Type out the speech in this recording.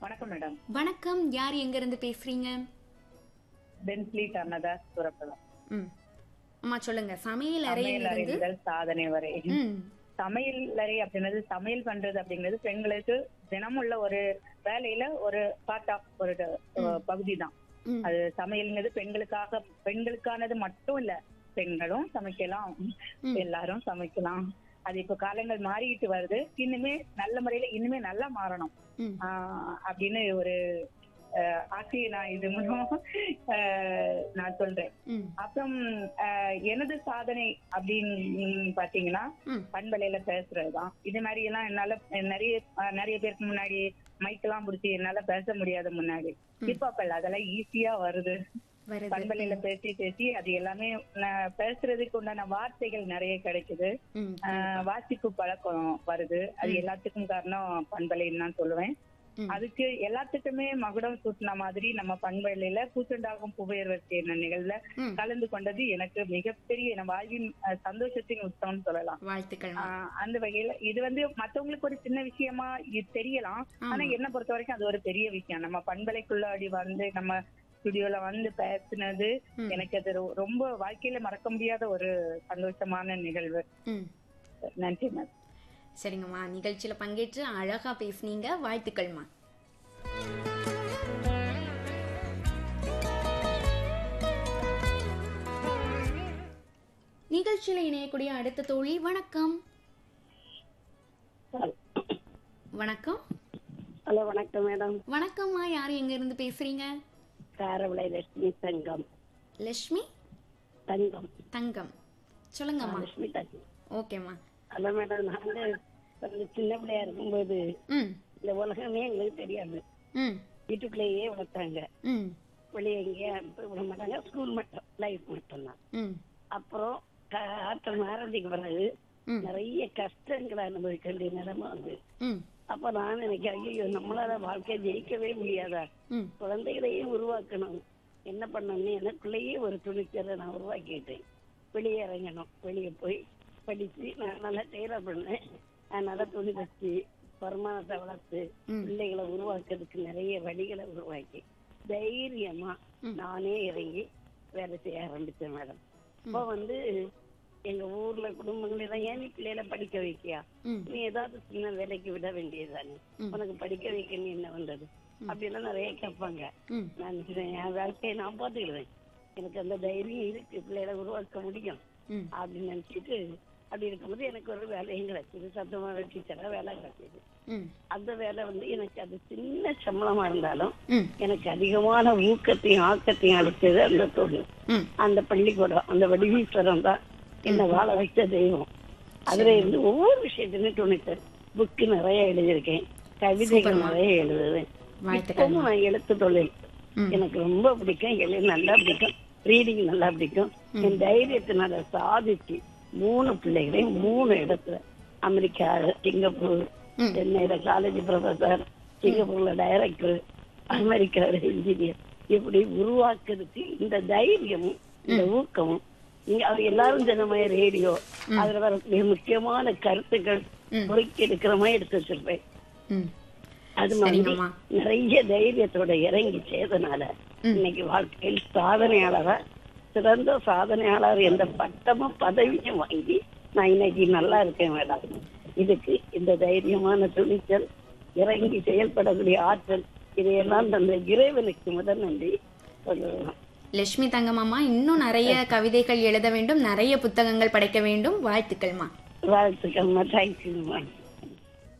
வணக்கம் மேடம் வணக்கம் யார் எங்க இருந்து பேசுறீங்க பென்ஸ்லி கர்ணதாஸ் சுரப்பதம் ம் அம்மா சொல்லுங்க சமையல் அறையில் சமையல் இருந்து அறை முதல் சாதனை வரை ம் சமையல் அறை அப்படிங்கிறது சமையல் பண்றது அப்படிங்கிறது பெண்களுக்கு தினமுள்ள ஒரு வேலையில ஒரு பார்ட் ஆஃப் ஒரு பகுதி தான் ம் அது சமையல்ங்கிறது பெண்களுக்காக பெண்களுக்கானது மட்டும் இல்ல பெண்களும் சமைக்கலாம் ம். எல்லாரும் சமைக்கலாம் அது இப்ப காலங்கள் மாறிக்கிட்டு வருது இன்னுமே நல்ல முறையில இனிமே நல்லா மாறணும் ம் ஆஹ் அப்படின்னு ஒரு ஆஹ் ஆசையை நான் இது மூலம் ஆஹ் நான் சொல்றேன் ம் அப்புறம் ஆஹ் எனது சாதனை அப்படின்னு பாத்தீங்கன்னா ம். பண்பலையில பேசுறதுதான் இது மாதிரி எல்லாம் என்னால நிறைய ஆஹ் நிறைய பேருக்கு முன்னாடி மைக் எல்லாம் பிடிச்சி என்னால பேச முடியாத முன்னாடி இப்ப அப்ப இல்ல, அதெல்லாம் ஈஸியா வருது வருது பண்பலையில பேசி பேசி அது எல்லாமே நான் பேசுறதுக்கு உண்டான வார்த்தைகள் நிறைய கிடைக்குது ம் ஆஹ் வாசிப்பு பழக்கம் வருது அது எல்லாத்துக்கும் காரணம் பண்பலைன்னு தான் சொல்லுவேன் ம். அதுக்கு எல்லாத்துக்குமே மகுடம் சூட்டின மாதிரி நம்ம பண்பலையில கூச்சண்டாகும் புகையர் வச்சு என்ன நிகழ்வுல ம். கலந்து கொண்டது எனக்கு மிகப்பெரிய என் வாழ்வின் அஹ், சந்தோஷத்தின் உத்தமம் சொல்லலாம் வாழ்த்துக்கள் ஆஹ் அந்த வகையில இது வந்து மத்தவங்களுக்கு ஒரு சின்ன விஷயமா இது தெரியலாம் ஆனா என்ன பொறுத்த வரைக்கும் அது ஒரு பெரிய விஷயம் நம்ம பண்பலைக்குள்ளாடி வந்து நம்ம ஸ்டுடியோல வந்து பேசினது ம். எனக்கு அது ரொ- ரொம்ப வாழ்க்கையில மறக்க முடியாத ஒரு சந்தோஷமான நிகழ்வு ம் நன்றி மேம் சரிங்கம்மா நிகழ்ச்சியில பங்கேற்று அழகா பேசுனீங்க வாழ்த்துக்கள்மா நிகழ்ச்சியில இணையக்கூடிய அடுத்த தோழி வணக்கம் வணக்கம் ஹலோ வணக்கம் மேடம் வணக்கம்மா யார் எங்க இருந்து பேசுறீங்க காரவிளை லட்சுமி தங்கம் லட்சுமி தங்கம் தங்கம் சொல்லுங்கம்மா லட்சுமி தங்கம் ஓகேம்மா ஹலோ மேடம் நாங்க கொஞ்சம் சின்ன பிள்ளையா இருக்கும்போது ம் இந்த உலகமே எங்களுக்கு தெரியாது ம் வீட்டுக்குள்ளேயே வளர்த்தாங்க ம் வெளியே எங்கேயும் அனுப்பி விட மாட்டாங்க ஸ்கூல் மட்டும் லைஃப் மட்டும்தான் ம் அப்புறம் ஆற்றல் மேரேஜுக்கு பிறகு ம். நிறைய கஷ்டங்களை அனுபவிக்க வேண்டிய நிலைமை வந்து ம் அப்ப நான் நினைக்கிறேன் ஐயோ நம்மளால வாழ்க்கையை ஜெயிக்கவே முடியாதா ம் குழந்தைகளையும் உருவாக்கணும் என்ன பண்ணணும்னு எனக்குள்ளேயே ஒரு துணிச்சலை நான் உருவாக்கிட்டேன் வெளியே இறங்கணும் வெளியே போய் படிச்சு நான் நல்லா டெய்லர் பண்ணேன் நான் நல்லா துணி தச்சு வருமானத்தை வளர்த்து ம். பிள்ளைகளை உருவாக்குறதுக்கு நிறைய வழிகளை உருவாக்கி தைரியமா நானே இறங்கி வேலை செய்ய ஆரம்பிச்சேன் மேடம் இப்போ வந்து எங்க ஊர்ல குடும்பங்கள் எல்லாம் ஏன் நீ பிள்ளைகளை படிக்க வைக்கியா ம் நீ ஏதாவது சின்ன வேலைக்கு விட வேண்டியதுதானே உனக்கு படிக்க வைக்க நீ என்ன வந்தது அப்படியெல்லாம் நிறைய கேட்பாங்க ம் நான் நினைக்கிறேன், என் வாழ்க்கையை நான் பார்த்துக்கிடுவேன் எனக்கு அந்த தைரியம் இருக்கு பிள்ளைகளை உருவாக்க முடியும் ம் அப்படின்னு நினைச்சிட்டு அப்படி இருக்கும்போது எனக்கு ஒரு வேலையும் கிடைச்சது சத்தமாக டீச்சரா வேலை கிடைச்சது ம் அந்த வேலை வந்து எனக்கு அது சின்ன சம்பளமா இருந்தாலும் ம் எனக்கு அதிகமான ஊக்கத்தையும் ஆக்கத்தையும் அளித்தது அந்த தொழில் ம் அந்த பள்ளிக்கூடம் அந்த வடிவீஸ்வரம் தான் என்ன வாழ வைத்த தெய்வம் அதுல இருந்து ஒவ்வொரு விஷயத்திலும் துணித்தேன் புக்கு நிறைய எழுதியிருக்கேன் கவிதைகள் நிறைய எழுதுவேன் வாழ்த்துக்கள் இப்பவும் நான் எழுத்து தொழில் ம். எனக்கு ரொம்ப பிடிக்கும் எழுத நல்லா பிடிக்கும் ரீடிங் நல்லா பிடிக்கும் என் தைரியத்தினால சாதிச்சு மூணு பிள்ளைகளையும் மூணு இடத்துல அமெரிக்கா சிங்கப்பூர் ம். சென்னையில காலேஜ் ப்ரொஃபசர் சிங்கப்பூர்ல டைரக்டர் அமெரிக்கால இன்ஜினியர் இப்படி உருவாக்குறதுக்கு இந்த தைரியமும் இந்த ஊக்கமும் நீங்க அது எல்லாரும் சொன்ன மாதிரி ரேடியோ அதுல வரக்கூடிய முக்கியமான கருத்துக்கள் பொறுக்கி எடுக்கிற மாதிரி எடுத்து வச்சிருப்பேன் ம் அது மாதிரி சரிங்கம்மா. நிறைய தைரியத்தோட இறங்கி செய்தனால இன்னைக்கு வாழ்க்கையில் சாதனையாளரா சிறந்த சாதனையாளர் என்ற பட்டமும் பதவியும் வாங்கி நான் இன்னைக்கு நல்லா இருக்கேன் மேடம் இதுக்கு இந்த தைரியமான துணிச்சல் இறங்கி செயல்படக்கூடிய ஆற்றல் இதையெல்லாம் தந்த இறைவனுக்கு முதல் நன்றி சொல்லலாம் லட்சுமி தங்கம்மாமா இன்னும் நிறைய கவிதைகள் எழுத வேண்டும் நிறைய புத்தகங்கள் படைக்க வேண்டும் வாழ்த்துக்கள்மா வாழ்த்துக்கள்மா தேங்க்யூமா